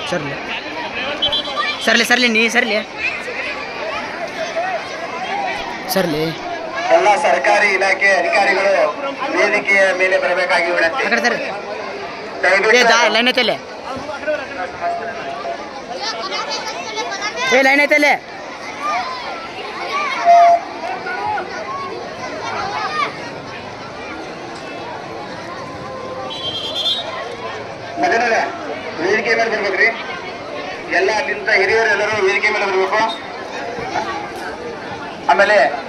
ಸರ್ಲಿ ಸರ್ಲಿ ಸರ್ಲಿ ನೀ ಸರ್ಲಿ ಸರ್ಲಿ ಎಲ್ಲ ಸರ್ಕಾರಿ ಇಲಾಖೆ ಅಧಿಕಾರಿಗಳು ವೇದಿಕೆಯ ಮೇಲೆ ಬರಬೇಕಾಗಿ ಆ ವಿನಂತಿ ಕಡೆ ಸರ್ ಏ ದಯವಿಟ್ಟು ದಾ ಲೈನ್ ಐತಲ್ಲೇ ಏ ಲೈನ್ ಐತಲ್ಲೇ ಮಗನಲ್ಲ ವೇದಿಕೆ ಮೇಲೆ ಬರ್ಬೇಕ್ರಿ ಎಲ್ಲ ಅಲ್ಲಿಂದ ಹಿರಿಯರು ಎಲ್ಲರೂ ವೇದಿಕೆ ಮೇಲೆ ಬರಬೇಕು ಆಮೇಲೆ